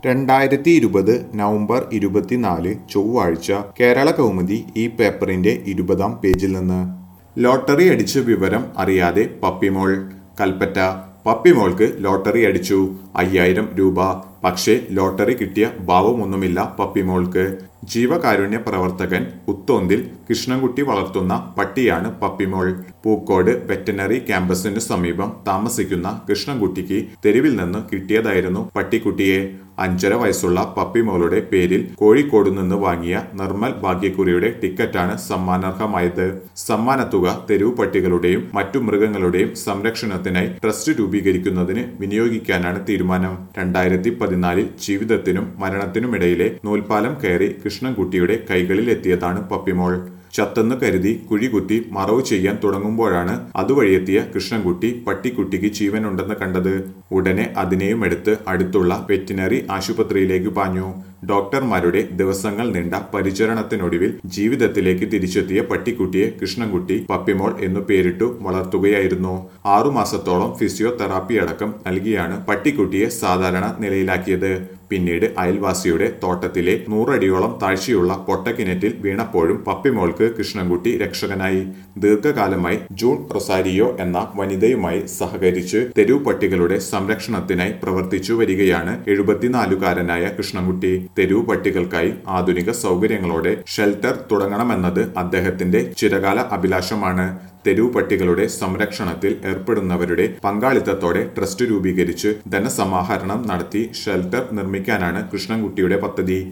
രണ്ടായിരത്തി ഇരുപത് നവംബർ ഇരുപത്തിനാല് ചൊവ്വാഴ്ച കേരള കൗമുദി ഈ പേപ്പറിന്റെ ഇരുപതാം പേജിൽ നിന്ന് ലോട്ടറി അടിച്ച വിവരം അറിയാതെ പപ്പിമോൾ കൽപ്പറ്റ പപ്പിമോൾക്ക് ലോട്ടറി അടിച്ചു അയ്യായിരം രൂപ പക്ഷേ ലോട്ടറി കിട്ടിയ ഭാവമൊന്നുമില്ല പപ്പിമോൾക്ക് ജീവകാരുണ്യ പ്രവർത്തകൻ ഉത്തോന്തിൽ കൃഷ്ണൻകുട്ടി വളർത്തുന്ന പട്ടിയാണ് പപ്പിമോൾ പൂക്കോട് വെറ്റനറി ക്യാമ്പസിന് സമീപം താമസിക്കുന്ന കൃഷ്ണൻകുട്ടിക്ക് തെരുവിൽ നിന്ന് കിട്ടിയതായിരുന്നു പട്ടിക്കുട്ടിയെ അഞ്ചര വയസ്സുള്ള പപ്പിമോളുടെ പേരിൽ കോഴിക്കോട് നിന്ന് വാങ്ങിയ നിർമ്മൽ ഭാഗ്യക്കുറിയുടെ ടിക്കറ്റാണ് സമ്മാനാർഹമായത് സമ്മാനത്തുക തെരുവ് പട്ടികളുടെയും മറ്റു മൃഗങ്ങളുടെയും സംരക്ഷണത്തിനായി ട്രസ്റ്റ് രൂപീകരിക്കുന്നതിന് വിനിയോഗിക്കാനാണ് തീരുമാനം രണ്ടായിരത്തി പതിനാലിൽ ജീവിതത്തിനും മരണത്തിനുമിടയിലെ നൂൽപ്പാലം കയറി കൃഷ്ണൻകുട്ടിയുടെ കൈകളിൽ എത്തിയതാണ് പപ്പിമോൾ ചത്തെന്ന് കരുതി കുഴികുത്തി മറവ് ചെയ്യാൻ തുടങ്ങുമ്പോഴാണ് അതുവഴിയെത്തിയ കൃഷ്ണൻകുട്ടി പട്ടിക്കുട്ടിക്ക് ജീവനുണ്ടെന്ന് കണ്ടത് ഉടനെ അതിനെയും എടുത്ത് അടുത്തുള്ള വെറ്റിനറി ആശുപത്രിയിലേക്ക് പാഞ്ഞു ഡോക്ടർമാരുടെ ദിവസങ്ങൾ നീണ്ട പരിചരണത്തിനൊടുവിൽ ജീവിതത്തിലേക്ക് തിരിച്ചെത്തിയ പട്ടിക്കുട്ടിയെ കൃഷ്ണൻകുട്ടി പപ്പിമോൾ എന്നു പേരിട്ടു വളർത്തുകയായിരുന്നു ആറുമാസത്തോളം ഫിസിയോതെറാപ്പി അടക്കം നൽകിയാണ് പട്ടിക്കുട്ടിയെ സാധാരണ നിലയിലാക്കിയത് പിന്നീട് അയൽവാസിയുടെ തോട്ടത്തിലെ നൂറടിയോളം താഴ്ചയുള്ള പൊട്ടക്കിണറ്റിൽ വീണപ്പോഴും പപ്പിമോൾക്ക് കൃഷ്ണൻകുട്ടി രക്ഷകനായി ദീർഘകാലമായി ജൂൺ റൊസാരിയോ എന്ന വനിതയുമായി സഹകരിച്ച് തെരുവ് പട്ടികളുടെ സംരക്ഷണത്തിനായി പ്രവർത്തിച്ചു വരികയാണ് എഴുപത്തിനാലുകാരനായ കൃഷ്ണൻകുട്ടി തെരുവ് പട്ടികൾക്കായി ആധുനിക സൗകര്യങ്ങളോടെ ഷെൽട്ടർ തുടങ്ങണമെന്നത് അദ്ദേഹത്തിന്റെ ചിരകാല അഭിലാഷമാണ് തെരുവ് പട്ടികളുടെ സംരക്ഷണത്തിൽ ഏർപ്പെടുന്നവരുടെ പങ്കാളിത്തത്തോടെ ട്രസ്റ്റ് രൂപീകരിച്ച് ധനസമാഹരണം നടത്തി ഷെൽട്ടർ നിർമ്മിക്കാനാണ് കൃഷ്ണൻകുട്ടിയുടെ പദ്ധതി